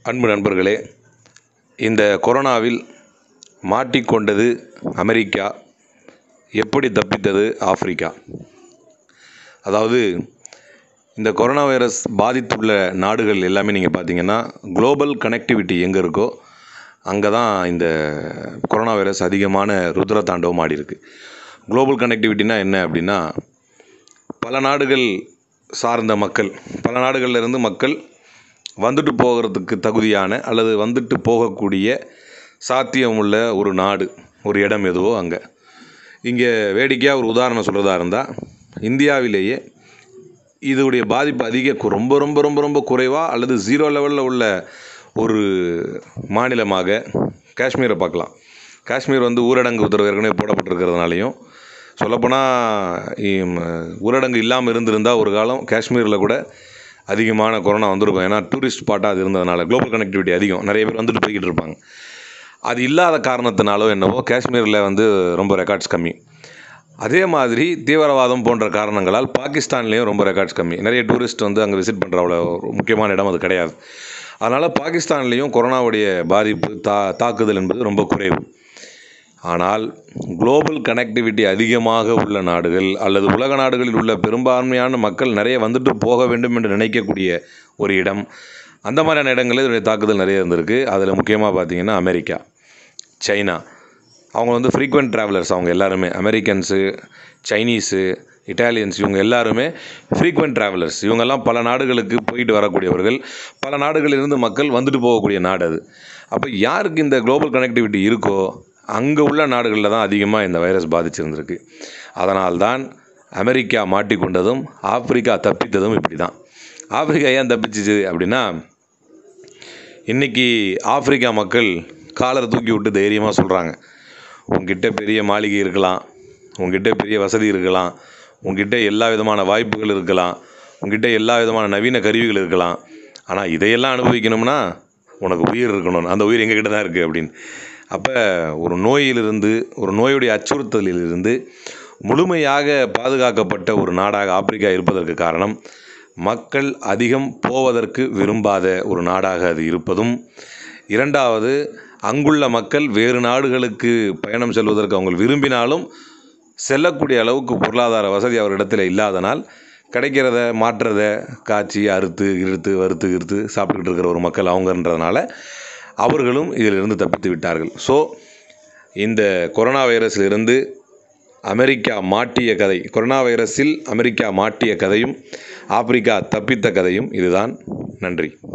அன்பு நண்பர்களே இந்த கொரோனாவில் மாட்டிக்கொண்டது அமெரிக்கா எப்படி தப்பித்தது ஆப்பிரிக்கா அதாவது இந்த கொரோனா வைரஸ் பாதித்துள்ள நாடுகள் எல்லாமே நீங்கள் பார்த்தீங்கன்னா குளோபல் கனெக்டிவிட்டி எங்கே இருக்கோ அங்கே தான் இந்த கொரோனா வைரஸ் அதிகமான ருத்ர தாண்டவம் ஆடி இருக்கு குளோபல் கனெக்டிவிட்டினா என்ன அப்படின்னா பல நாடுகள் சார்ந்த மக்கள் பல நாடுகள்ல இருந்து மக்கள் வந்துட்டு போகிறதுக்கு தகுதியான அல்லது வந்துட்டு போகக்கூடிய சாத்தியமுள்ள ஒரு நாடு ஒரு இடம் எதுவோ அங்கே இங்கே வேடிக்கையாக ஒரு உதாரணம் சொல்கிறதா இருந்தால் இந்தியாவிலேயே இதோடைய பாதிப்பு அதிக கு- ரொம்ப ரொம்ப ரொம்ப ரொம்ப குறைவாக அல்லது ஜீரோ லெவலில் உள்ள ஒரு மாநிலமாக காஷ்மீரை பார்க்கலாம் காஷ்மீர் வந்து ஊரடங்கு உத்தரவு ஏற்கனவே போடப்பட்டிருக்கிறதுனாலையும் சொல்லப்போனால் ஊரடங்கு இல்லாமல் இருந்திருந்தால் ஒரு காலம் காஷ்மீரில் கூட அதிகமான கொரோனா வந்திருக்கும் ஏன்னா டூரிஸ்ட் ஸ்பாட்டாக அது இருந்ததுனால குளோபல் கனெக்டிவிட்டி அதிகம் நிறைய பேர் வந்துட்டு போய்கிட்டு இருப்பாங்க அது இல்லாத காரணத்தினாலோ என்னவோ காஷ்மீரில் வந்து ரொம்ப ரெக்கார்ட்ஸ் கம்மி அதே மாதிரி தீவிரவாதம் போன்ற காரணங்களால் பாகிஸ்தான்லேயும் ரொம்ப ரெக்கார்ட்ஸ் கம்மி நிறைய டூரிஸ்ட் வந்து அங்கே விசிட் பண்ணுற அவ்வளோ ஒரு முக்கியமான இடம் அது கிடையாது அதனால் பாகிஸ்தான்லேயும் கொரோனாவுடைய பாதிப்பு தா தாக்குதல் என்பது ரொம்ப குறைவு ஆனால் குளோபல் கனெக்டிவிட்டி அதிகமாக உள்ள நாடுகள் அல்லது உலக நாடுகளில் உள்ள பெரும்பான்மையான மக்கள் நிறைய வந்துட்டு போக வேண்டும் என்று நினைக்கக்கூடிய ஒரு இடம் அந்த மாதிரியான இடங்களில் இதனுடைய தாக்குதல் நிறைய இருந்திருக்கு அதில் முக்கியமாக பார்த்தீங்கன்னா அமெரிக்கா சைனா அவங்க வந்து ஃப்ரீக்வெண்ட் ட்ராவலர்ஸ் அவங்க எல்லாருமே அமெரிக்கன்ஸு சைனீஸு இட்டாலியன்ஸ் இவங்க எல்லாருமே ஃப்ரீக்வெண்ட் ட்ராவலர்ஸ் இவங்கெல்லாம் பல நாடுகளுக்கு போயிட்டு வரக்கூடியவர்கள் பல நாடுகளிலிருந்து மக்கள் வந்துட்டு போகக்கூடிய நாடு அது அப்போ யாருக்கு இந்த குளோபல் கனெக்டிவிட்டி இருக்கோ அங்கே உள்ள நாடுகளில் தான் அதிகமாக இந்த வைரஸ் பாதிச்சிருந்திருக்கு அதனால்தான் அமெரிக்கா மாட்டிக்கொண்டதும் ஆப்பிரிக்கா தப்பித்ததும் இப்படி தான் ஆப்பிரிக்கா ஏன் தப்பிச்சிச்சு அப்படின்னா இன்றைக்கி ஆப்பிரிக்கா மக்கள் காலரை தூக்கி விட்டு தைரியமாக சொல்கிறாங்க உங்ககிட்ட பெரிய மாளிகை இருக்கலாம் உங்ககிட்ட பெரிய வசதி இருக்கலாம் உங்ககிட்ட எல்லா விதமான வாய்ப்புகள் இருக்கலாம் உங்ககிட்ட எல்லா விதமான நவீன கருவிகள் இருக்கலாம் ஆனால் இதையெல்லாம் அனுபவிக்கணும்னா உனக்கு உயிர் இருக்கணும் அந்த உயிர் எங்ககிட்ட தான் இருக்குது அப்படின்னு அப்போ ஒரு நோயிலிருந்து ஒரு நோயுடைய அச்சுறுத்தலிலிருந்து முழுமையாக பாதுகாக்கப்பட்ட ஒரு நாடாக ஆப்பிரிக்கா இருப்பதற்கு காரணம் மக்கள் அதிகம் போவதற்கு விரும்பாத ஒரு நாடாக அது இருப்பதும் இரண்டாவது அங்குள்ள மக்கள் வேறு நாடுகளுக்கு பயணம் செல்வதற்கு அவங்க விரும்பினாலும் செல்லக்கூடிய அளவுக்கு பொருளாதார வசதி அவரிடத்தில் இல்லாதனால் கிடைக்கிறத மாற்றுறத காய்ச்சி அறுத்து இழுத்து வறுத்து இறுத்து சாப்பிட்டுக்கிட்டு இருக்கிற ஒரு மக்கள் அவங்கன்றதுனால அவர்களும் இதிலிருந்து தப்பித்து விட்டார்கள் ஸோ இந்த கொரோனா வைரஸிலிருந்து அமெரிக்கா மாட்டிய கதை கொரோனா வைரஸில் அமெரிக்கா மாட்டிய கதையும் ஆப்பிரிக்கா தப்பித்த கதையும் இதுதான் நன்றி